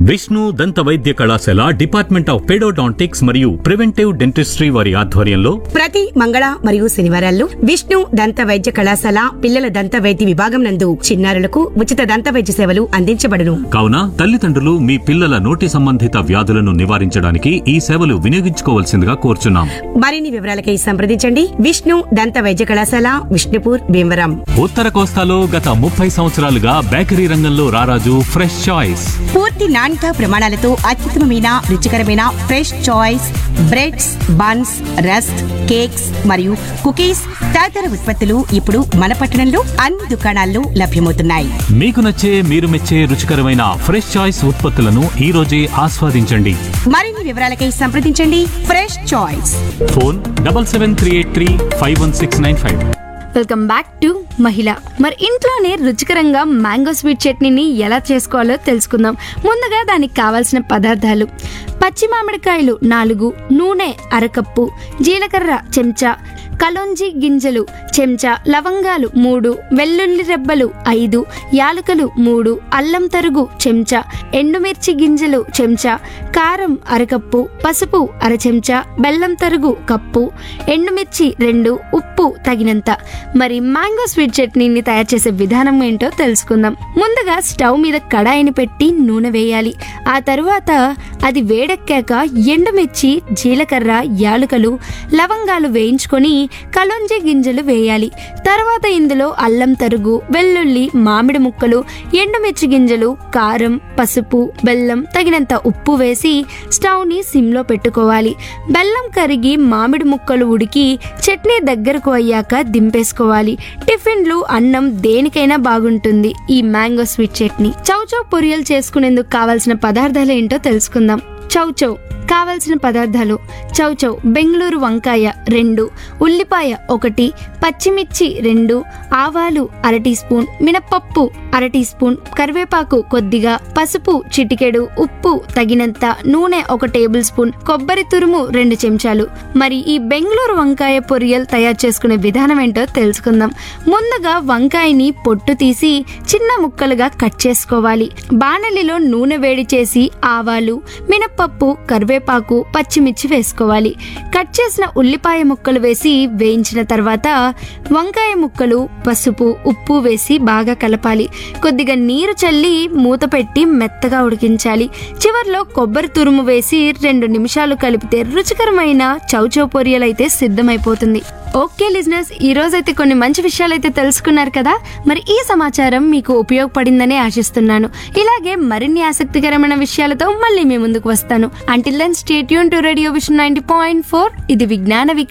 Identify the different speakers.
Speaker 1: విష్ణు దంత వైద్య కళాశాల డిపార్ట్మెంట్ ఆఫ్ పెడోడాంటిక్స్ మరియు ప్రివెంటివ్ డెంటిస్ట్రీ వారి ఆధ్వర్యంలో
Speaker 2: ప్రతి మంగళ మరియు శనివారాల్లో విష్ణు దంత వైద్య కళాశాల పిల్లల దంత వైద్య విభాగం నందు చిన్నారులకు ఉచిత దంత వైద్య సేవలు అందించబడును
Speaker 1: కావున తల్లిదండ్రులు మీ పిల్లల నోటి సంబంధిత వ్యాధులను నివారించడానికి ఈ సేవలు వినియోగించుకోవాల్సిందిగా కోరుచున్నాం
Speaker 2: మరిన్ని వివరాలకై సంప్రదించండి విష్ణు దంత వైద్య కళాశాల విష్ణుపూర్ భీమవరం
Speaker 1: ఉత్తర కోస్తాలో గత ముప్పై సంవత్సరాలుగా బేకరీ రంగంలో రారాజు ఫ్రెష్ చాయిస్
Speaker 2: పూర్తి నాణ్యత ప్రమాణాలతో అత్యుత్తమమైన రుచికరమైన fresh choice breads buns rusk cakes మరియు కుకీస్ తదితర ఉత్పత్తులు ఇప్పుడు మన పట్టణంలో అన్ని దుకాణాల్లో లభ్యమవుతున్నాయి
Speaker 1: మీకు నచ్చే మీరు మెచ్చే రుచికరమైన ఫ్రెష్ చాయిస్ ఉత్పత్తులను ఈ రోజే ఆస్వాదించండి
Speaker 2: మరిన్ని వివరాలకై సంప్రదించండి fresh choice
Speaker 1: phone double seven three eight three five one six nine five
Speaker 3: welcome back to మహిళ మరి ఇంట్లోనే రుచికరంగా మ్యాంగో స్వీట్ చట్నీని ఎలా చేసుకోవాలో తెలుసుకుందాం ముందుగా దానికి కావాల్సిన పదార్థాలు పచ్చి మామిడికాయలు నాలుగు నూనె అరకప్పు జీలకర్ర చెంచా కలోంజి గింజలు చెంచా లవంగాలు మూడు వెల్లుల్లి రెబ్బలు ఐదు యాలకులు మూడు అల్లం తరుగు చెంచా ఎండుమిర్చి గింజలు చెంచా కారం అరకప్పు పసుపు అర చెంచా బెల్లం తరుగు కప్పు ఎండుమిర్చి రెండు ఉప్పు తగినంత మరి మ్యాంగో స్వీట్ చట్నీని తయారు చేసే విధానం ఏంటో తెలుసుకుందాం ముందుగా స్టవ్ మీద కడాయిని పెట్టి నూనె వేయాలి ఆ తరువాత అది వేడెక్కాక ఎండుమిర్చి జీలకర్ర యాలుకలు లవంగాలు వేయించుకొని కలోంజి గింజలు వేయాలి తర్వాత ఇందులో అల్లం తరుగు వెల్లుల్లి మామిడి ముక్కలు ఎండుమిర్చి గింజలు కారం పసుపు బెల్లం తగినంత ఉప్పు వేసి స్టవ్ని సిమ్లో పెట్టుకోవాలి బెల్లం కరిగి మామిడి ముక్కలు ఉడికి చట్నీ దగ్గరకు అయ్యాక దింపేసుకోవాలి టిఫిన్లు అన్నం దేనికైనా బాగుంటుంది ఈ మ్యాంగో స్వీట్ చట్నీ చౌచౌ పొరియలు చేసుకునేందుకు కావాల్సిన పదార్థాలు ఏంటో తెలుసుకుందాం చౌచౌ కావలసిన పదార్థాలు చౌచౌ బెంగళూరు వంకాయ రెండు ఉల్లిపాయ ఒకటి పచ్చిమిర్చి రెండు ఆవాలు అర టీ స్పూన్ మినప్పప్పు అర టీ స్పూన్ కరివేపాకు కొద్దిగా పసుపు చిటికెడు ఉప్పు తగినంత నూనె ఒక టేబుల్ స్పూన్ కొబ్బరి తురుము రెండు చెంచాలు మరి ఈ బెంగళూరు వంకాయ పొరియల్ తయారు చేసుకునే విధానం ఏంటో తెలుసుకుందాం ముందుగా వంకాయని పొట్టు తీసి చిన్న ముక్కలుగా కట్ చేసుకోవాలి బాణలిలో నూనె వేడి చేసి ఆవాలు మినప్పప్పు కరివేపాకు పచ్చిమిర్చి వేసుకోవాలి కట్ చేసిన ఉల్లిపాయ ముక్కలు వేసి వేయించిన తర్వాత వంకాయ ముక్కలు పసుపు ఉప్పు వేసి బాగా కలపాలి కొద్దిగా నీరు చల్లి మూత పెట్టి మెత్తగా ఉడికించాలి చివర్లో కొబ్బరి తురుము వేసి రెండు నిమిషాలు కలిపితే రుచికరమైన చౌచౌ పొరియలు అయితే సిద్ధమైపోతుంది ఓకే లిజినెస్ ఈ రోజైతే కొన్ని మంచి విషయాలు అయితే తెలుసుకున్నారు కదా మరి ఈ సమాచారం మీకు ఉపయోగపడిందని ఆశిస్తున్నాను ఇలాగే మరిన్ని ఆసక్తికరమైన విషయాలతో మళ్ళీ మీ ముందుకు వస్తాను అంటిల్ దెన్ స్టేట్ యూన్ to radio vision ninety point four ఇది విజ్ఞాన వికాస్